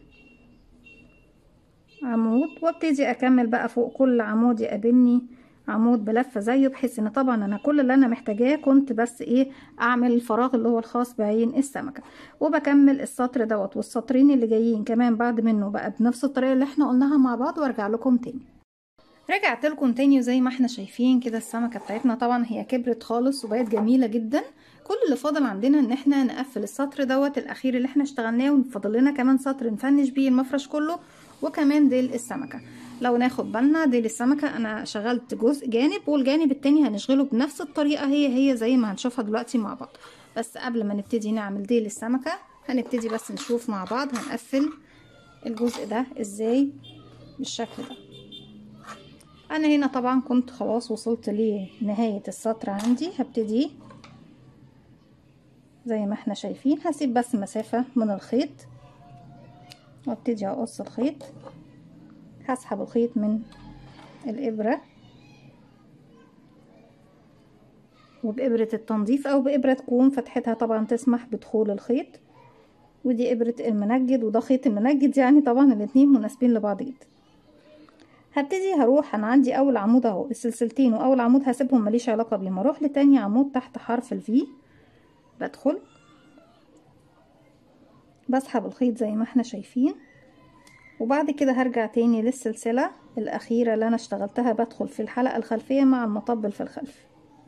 عمود وابتدي اكمل بقى فوق كل عمود يقابلني عمود بلفة زيه بحيث ان طبعا انا كل اللي انا محتاجاه كنت بس ايه اعمل الفراغ اللي هو الخاص بعين السمكة وبكمل السطر دوت والسطرين اللي جايين كمان بعد منه بقى بنفس الطريقة اللي احنا قلناها مع بعض وارجع لكم تاني رجعت لكم تاني وزي ما احنا شايفين كده السمكة بتاعتنا طبعا هي كبرت خالص وبقت جميلة جدا كل اللي فاضل عندنا ان احنا نقفل السطر دوت الاخير اللي احنا اشتغلناه ونفضل لنا كمان سطر نفنش بيه المفرش كله وكمان ديل السمكة لو ناخد بالنا ديل السمكة انا شغلت جزء جانب والجانب التاني هنشغله بنفس الطريقة هي هي زي ما هنشوفها دلوقتي مع بعض بس قبل ما نبتدي نعمل ديل السمكة هنبتدي بس نشوف مع بعض هنقفل الجزء ده ازاي بالشكل ده انا هنا طبعا كنت خلاص وصلت لنهاية السطر عندي هبتدي زي ما احنا شايفين هسيب بس مسافة من الخيط وابتدي اقص الخيط هسحب الخيط من الابرة وبإبرة التنظيف او بإبرة تكون فتحتها طبعا تسمح بدخول الخيط ودي إبرة المنجد وده خيط المنجد يعني طبعا الاتنين مناسبين لبعض جدا هبتدي هروح انا عندي اول عمود اهو السلسلتين واول عمود هسيبهم ماليش علاقه بيهم اروح لتاني عمود تحت حرف الفي بدخل بسحب الخيط زي ما احنا شايفين وبعد كده هرجع تاني للسلسله الاخيره اللي انا اشتغلتها بدخل في الحلقه الخلفيه مع المطبل في الخلف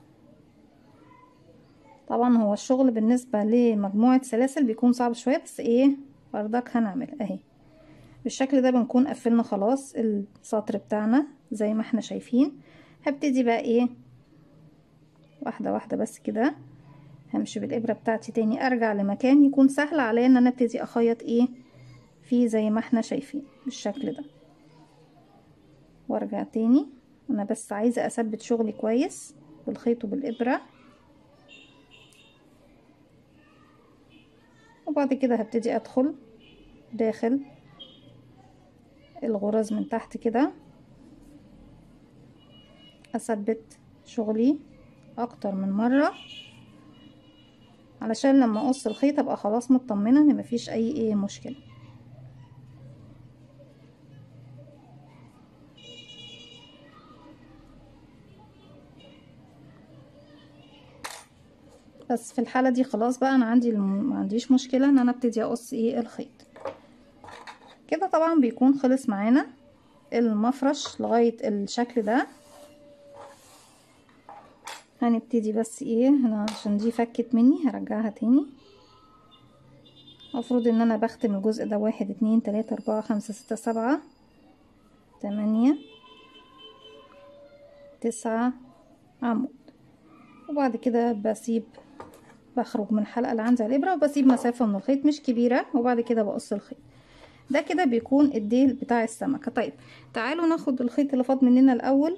طبعا هو الشغل بالنسبه لمجموعه سلاسل بيكون صعب شويه بس ايه بردك هنعمل اهي بالشكل ده بنكون قفلنا خلاص السطر بتاعنا زي ما احنا شايفين هبتدي بقى ايه واحدة واحدة بس كده همشي بالابرة بتاعتي تاني ارجع لمكان يكون سهل عليا ان انا ابتدي اخيط ايه فيه زي ما احنا شايفين بالشكل ده وارجع تاني انا بس عايزة اثبت شغلي كويس بالخيط وبالابرة وبعد كده هبتدي ادخل داخل الغرز من تحت كده اثبت شغلي اكتر من مرة علشان لما اقص الخيط ابقى خلاص مطمنة ان مفيش اي ايه مشكلة بس في الحالة دي خلاص بقى انا عندي الم... ما عنديش مشكلة ان انا ابتدي اقص ايه الخيط كده طبعا بيكون خلص معانا المفرش لغاية الشكل ده هنبتدي بس ايه هنا عشان دي فكت مني هرجعها تاني المفروض ان انا بختم الجزء ده واحد اتنين تلاتة اربعة خمسة ستة سبعة تمانية تسعة عمود وبعد كده بسيب بخرج من الحلقة اللي عندي على الابرة وبسيب مسافة من الخيط مش كبيرة وبعد كده بقص الخيط ده كده بيكون الديل بتاع السمكة طيب تعالوا ناخد الخيط اللي فاض مننا الاول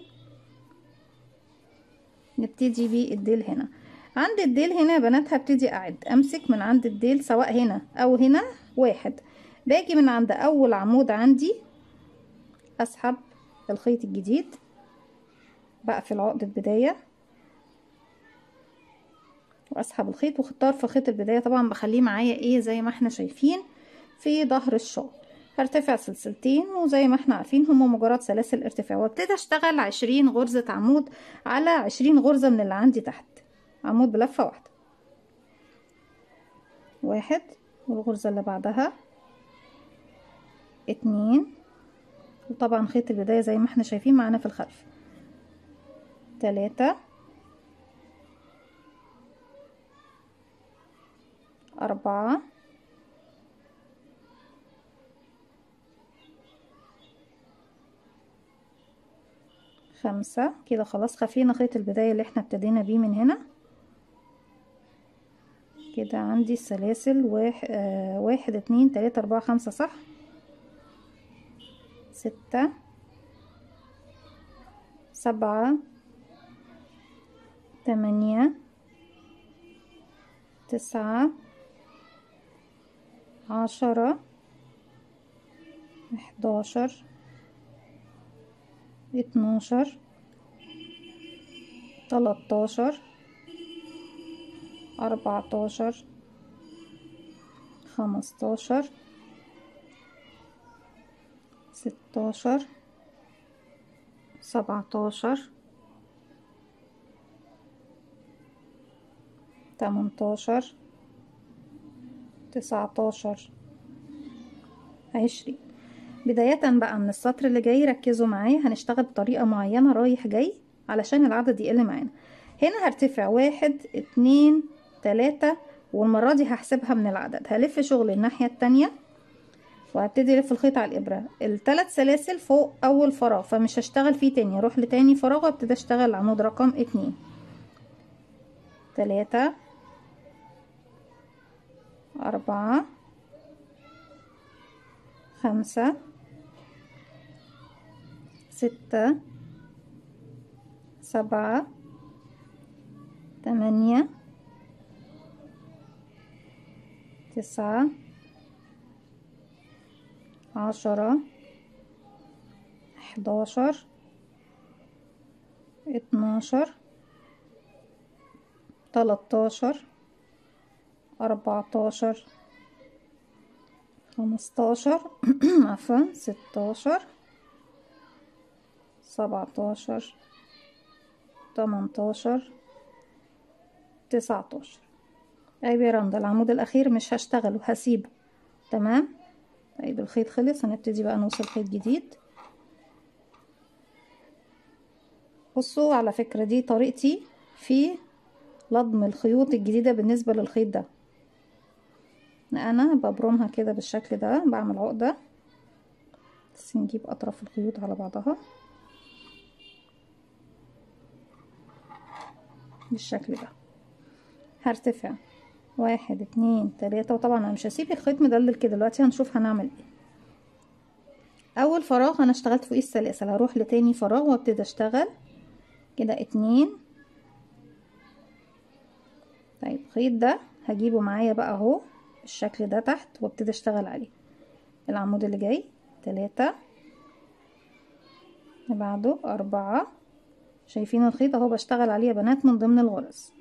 نبتدي بيه الديل هنا عند الديل هنا يا بنات هبتدي اعد امسك من عند الديل سواء هنا او هنا واحد باجي من عند اول عمود عندي اسحب الخيط الجديد بقفل عقدة بداية واسحب الخيط واختار في خيط البداية طبعا بخليه معايا ايه زي ما احنا شايفين في ظهر الشغل هرتفع سلسلتين وزي ما احنا عارفين هما مجرد سلاسل ارتفاع وابتدي اشتغل عشرين غرزة عمود على عشرين غرزة من اللي عندي تحت عمود بلفة واحدة واحد والغرزة اللي بعدها اتنين وطبعا خيط البداية زي ما احنا شايفين معانا في الخلف تلاتة أربعة خمسة كده خلاص خفينا خيط البداية اللي احنا ابتدينا بيه من هنا كده عندي السلاسل واحد, آه واحد اتنين تلاتة اربعة خمسة صح ستة سبعة تمانية تسعة عشرة احداشر اتناشر تلاتاشر اربعتاشر خمستاشر ستاشر سبعتاشر تمنتاشر تسعتاشر عشرين بداية بقى من السطر اللي جاي ركزوا معايا هنشتغل بطريقة معينة رايح جاي علشان العدد يقل معانا هنا هرتفع واحد اتنين تلاتة والمرة دي هحسبها من العدد هلف شغل الناحية التانية وهبتدي الف الخيط على الابرة التلات سلاسل فوق اول فراغ فمش هشتغل فيه تاني اروح لتاني فراغ وابتدي اشتغل عمود رقم اتنين تلاتة أربعة خمسة ستة سبعة تمانية تسعة عشرة حداشر اتناشر تلاتاشر أربعتاشر خمستاشر عفوا ستاشر سبعتاشر تمنتاشر تسعتاشر طيب يا رندا العمود الأخير مش هشتغله هسيبه تمام طيب الخيط خلص هنبتدي بقى نوصل خيط جديد بصوا على فكرة دي طريقتي في لضم الخيوط الجديدة بالنسبة للخيط ده انا ببرمها كده بالشكل ده بعمل عقدة بس نجيب اطراف الخيوط على بعضها بالشكل ده هرتفع واحد اتنين تلاتة وطبعا انا مش هسيب الخيط مدلل كده دلوقتي هنشوف هنعمل ايه اول فراغ انا اشتغلت فوقيه السلاسل هروح لتاني فراغ وابتدي اشتغل كده اتنين طيب الخيط ده هجيبه معايا بقى اهو بالشكل ده تحت وابتدي اشتغل عليه العمود اللي جاي تلاتة بعده أربعة شايفين الخيط اهو بشتغل عليه يا بنات من ضمن الغرز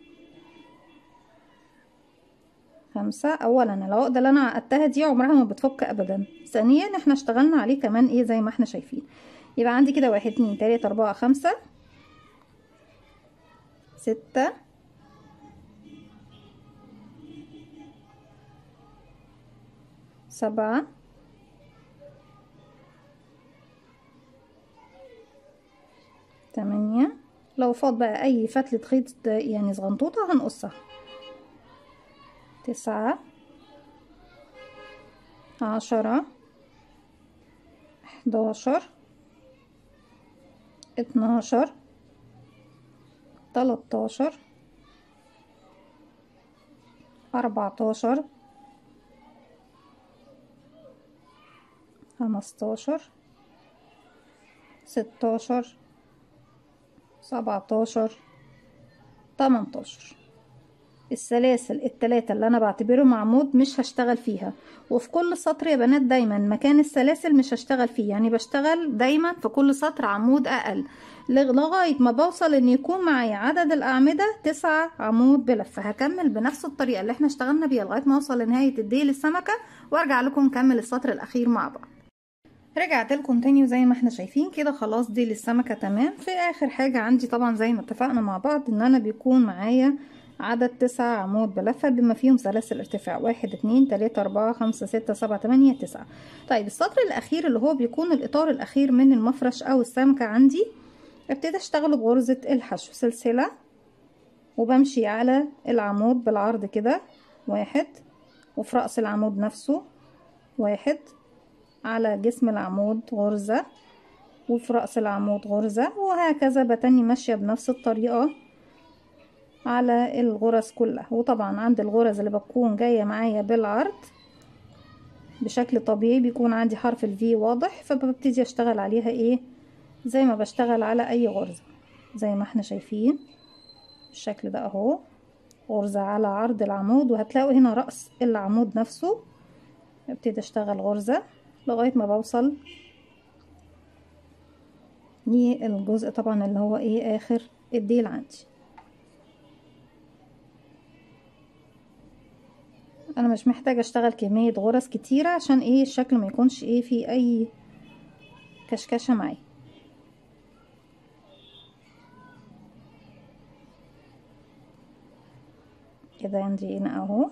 خمسة اولا العقدة اللي انا عقدتها دي عمرها ما بتفك ابدا ثانيا احنا اشتغلنا عليه كمان ايه زي ما احنا شايفين يبقى عندي كده واحد اتنين تلاتة اربعة خمسة ستة سبعة تمانية لو فاض بقى اي فتلة خيط يعني صغنطوطة هنقصها تسعة عشرة حداشر اتناشر تلاتاشر اربعتاشر خمستاشر ستاشر سبعتاشر تمنتاشر السلاسل التلاتة اللي انا بعتبرهم عمود مش هشتغل فيها وفي كل سطر يا بنات دايما مكان السلاسل مش هشتغل فيه يعني بشتغل دايما في كل سطر عمود اقل لغاية ما بوصل ان يكون معايا عدد الاعمدة تسعة عمود بلفة هكمل بنفس الطريقة اللي احنا اشتغلنا بيها لغاية ما اوصل لنهاية الديل السمكة وارجع لكم نكمل السطر الاخير مع بعض رجعت لكم تاني وزي ما احنا شايفين كده خلاص دي السمكة تمام في اخر حاجة عندي طبعا زي ما اتفقنا مع بعض ان انا بيكون معايا عدد تسعة عمود بلفة بما فيهم سلاسل ارتفاع واحد اتنين تلاتة اربعة خمسة ستة سبعة تمانية تسعة طيب السطر الاخير اللي هو بيكون الاطار الاخير من المفرش او السمكة عندي ابتدي اشتغل بغرزة الحشو سلسلة وبمشي على العمود بالعرض كده واحد وفي رأس العمود نفسه واحد على جسم العمود غرزة وفي رأس العمود غرزة وهكذا بتني ماشية بنفس الطريقة على الغرز كلها وطبعا عند الغرز اللي بتكون جاية معايا بالعرض بشكل طبيعي بيكون عندي حرف الفي واضح فببتدي اشتغل عليها ايه زي ما بشتغل على اي غرزة زي ما احنا شايفين بالشكل ده اهو غرزة على عرض العمود وهتلاقوا هنا رأس العمود نفسه ابتدي اشتغل غرزة لغاية ما بوصل للجزء طبعا اللي هو ايه اخر الديل عندي انا مش محتاجة اشتغل كمية غرز كتيرة عشان ايه الشكل ما يكونش ايه في اي كشكشة معايا كده عندي هنا اهو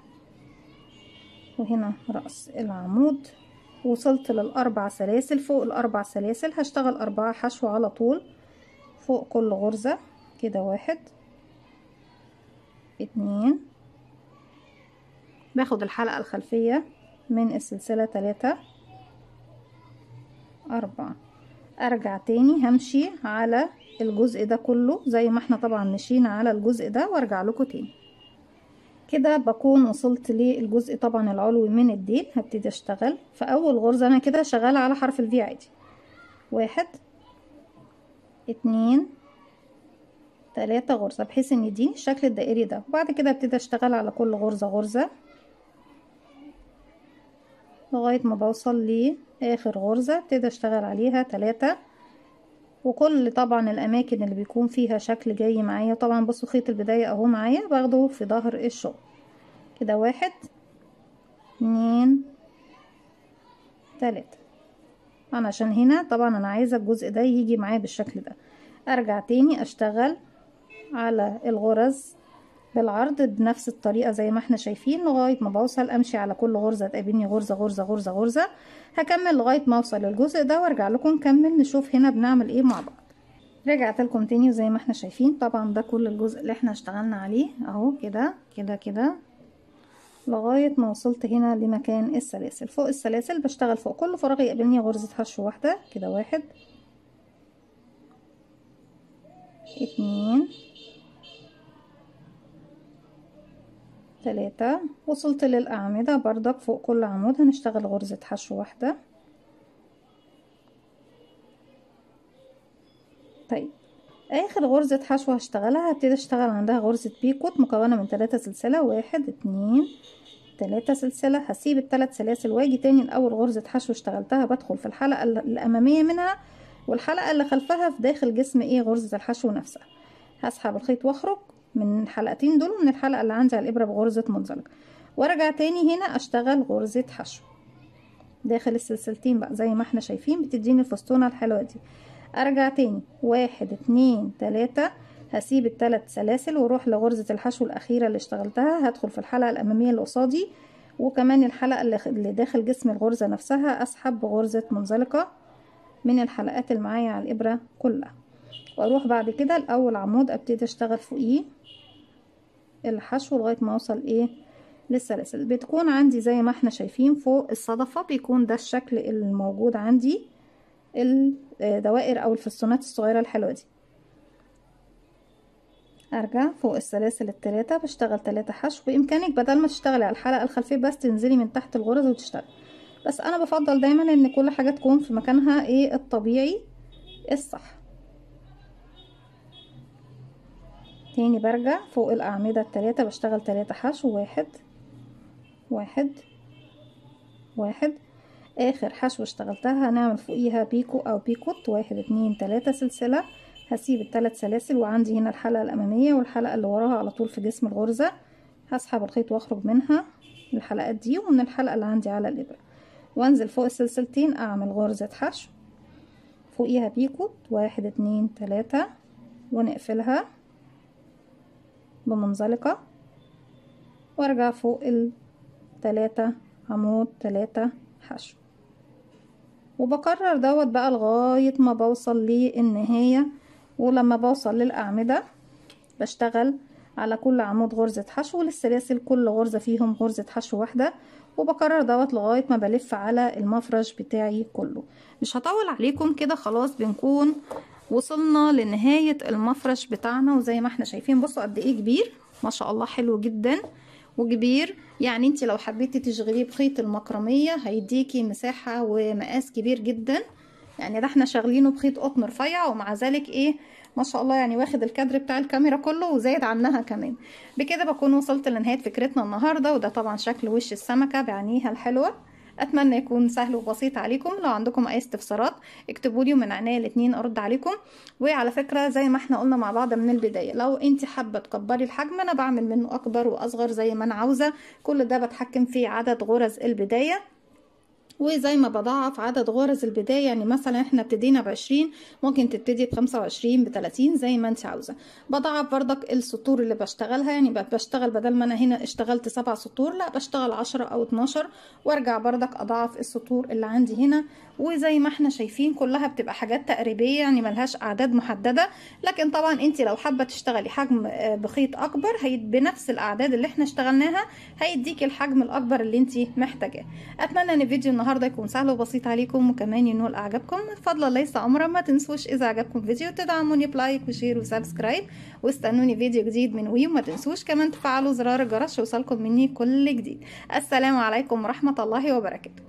وهنا رأس العمود وصلت للأربع سلاسل فوق الأربع سلاسل هشتغل أربعة حشو على طول فوق كل غرزة كده واحد اتنين باخد الحلقة الخلفية من السلسلة تلاتة أربعة أرجع تاني همشي على الجزء ده كله زي ما احنا طبعا مشينا على الجزء ده وارجع لكم تاني كده بكون وصلت للجزء طبعا العلوي من الديل هبتدي اشتغل في اول غرزة انا كده شغالة على حرف الفي عادي واحد اتنين تلاتة غرزة بحيث ان يديني الشكل الدائري ده وبعد كده ابتدي اشتغل على كل غرزة غرزة لغاية ما بوصل لاخر غرزة ابتدي اشتغل عليها تلاتة وكل طبعا الاماكن اللي بيكون فيها شكل جاي معايا طبعا بصوا خيط البداية اهو معايا باخده في ظهر الشغل كده واحد اتنين تلاتة انا عشان هنا طبعا انا عايزة الجزء ده يجي معايا بالشكل ده ارجع تاني اشتغل على الغرز بالعرض بنفس الطريقة زي ما احنا شايفين لغاية ما بوصل امشي على كل غرزة تقابلني غرزة غرزة غرزة غرزة هكمل لغاية ما اوصل للجزء ده وارجع لكم نكمل نشوف هنا بنعمل ايه مع بعض رجعت لكم تاني وزي ما احنا شايفين طبعا ده كل الجزء اللي احنا اشتغلنا عليه اهو كده كده كده لغاية ما وصلت هنا لمكان السلاسل فوق السلاسل بشتغل فوق كل فراغ يقابلني غرزة حشو واحدة كده واحد اتنين تلاتة وصلت للأعمدة بردك فوق كل عمود هنشتغل غرزة حشو واحدة طيب اخر غرزة حشو هشتغلها هبتدي اشتغل عندها غرزة بيكوت مكونة من ثلاثة سلسلة واحد اتنين تلاتة سلسلة هسيب التلات سلاسل واجي تاني لأول غرزة حشو اشتغلتها بدخل في الحلقة الأمامية منها والحلقة اللي خلفها في داخل جسم ايه غرزة الحشو نفسها هسحب الخيط واخرج من الحلقتين دول من الحلقة اللي عندي على الإبرة بغرزة منزلقة وارجع تاني هنا اشتغل غرزة حشو داخل السلسلتين بقى زي ما احنا شايفين بتديني الفستونة الحلوة دي ارجع تاني واحد اتنين تلاتة هسيب التلات سلاسل واروح لغرزة الحشو الاخيرة اللي اشتغلتها هدخل في الحلقة الامامية اللي قصادي وكمان الحلقة اللي داخل جسم الغرزة نفسها اسحب بغرزة منزلقة من الحلقات اللي معايا على الابرة كلها واروح بعد كده لاول عمود ابتدي اشتغل فوقيه الحشو لغاية ما اوصل ايه للسلاسل بتكون عندي زي ما احنا شايفين فوق الصدفة بيكون ده الشكل الموجود عندي الدوائر او الفستونات الصغيرة الحلوة دي ارجع فوق السلاسل التلاتة بشتغل تلاتة حشو بامكانك بدل ما تشتغلي على الحلقة الخلفية بس تنزلي من تحت الغرز وتشتغلي بس انا بفضل دايما ان كل حاجة تكون في مكانها ايه الطبيعي الصح تاني برجع فوق الاعمدة التلاتة بشتغل تلاتة حشو واحد واحد واحد اخر حشو اشتغلتها هنعمل فوقيها بيكو او بيكوت واحد اتنين تلاتة سلسلة هسيب التلات سلاسل وعندي هنا الحلقة الامامية والحلقة اللي وراها على طول في جسم الغرزة هسحب الخيط واخرج منها الحلقات دي ومن الحلقة اللي عندي على الابرة وانزل فوق السلسلتين اعمل غرزة حشو فوقيها بيكوت واحد اتنين تلاتة ونقفلها بمنزلقة وارجع فوق التلاتة عمود تلاتة حشو وبكرر دوت بقى لغاية ما بوصل للنهاية ولما بوصل للأعمدة بشتغل على كل عمود غرزة حشو للسلاسل كل غرزة فيهم غرزة حشو واحدة وبكرر دوت لغاية ما بلف على المفرش بتاعي كله مش هطول عليكم كده خلاص بنكون وصلنا لنهاية المفرش بتاعنا وزي ما احنا شايفين بصوا قد ايه كبير ما شاء الله حلو جدا وكبير يعني انت لو حبيتي تشغليه بخيط المكرمية هيديكي مساحة ومقاس كبير جدا يعني ده احنا شغلينه بخيط قطن رفيع ومع ذلك ايه ما شاء الله يعني واخد الكادر بتاع الكاميرا كله وزايد عنها كمان بكده بكون وصلت لنهاية فكرتنا النهاردة وده طبعا شكل وش السمكة بعينيها الحلوة اتمنى يكون سهل وبسيط عليكم لو عندكم اي استفسارات اكتبوا لي ومن عينيا الاتنين ارد عليكم وعلى فكره زي ما احنا قلنا مع بعض من البدايه لو انت حابه تكبري الحجم انا بعمل منه اكبر واصغر زي ما انا عاوزه كل ده بتحكم في عدد غرز البدايه وزي ما بضاعف عدد غرز البداية يعني مثلا احنا ابتدينا بعشرين ممكن تبتدي بخمسة وعشرين بتلاتين زي ما انت عاوزة بضاعف بردك السطور اللي بشتغلها يعني بشتغل بدل ما انا هنا اشتغلت سبع سطور لا بشتغل عشرة او اتناشر وارجع بردك اضاعف السطور اللي عندي هنا وزي ما احنا شايفين كلها بتبقى حاجات تقريبية يعني ملهاش اعداد محددة لكن طبعا انت لو حابة تشتغلي حجم بخيط اكبر هي بنفس الاعداد اللي احنا اشتغلناها هيديكي الحجم الاكبر اللي انت محتاجاه اتمنى ان فيديو النهارده يكون سهل وبسيط عليكم وكمان ينول اعجابكم من فضل ليس امرا ما تنسوش اذا عجبكم فيديو تدعموني بلايك وشير وسبسكرايب واستنوني فيديو جديد من وي وما تنسوش كمان تفعلوا زرار الجرس يوصلكم مني كل جديد السلام عليكم ورحمة الله وبركاته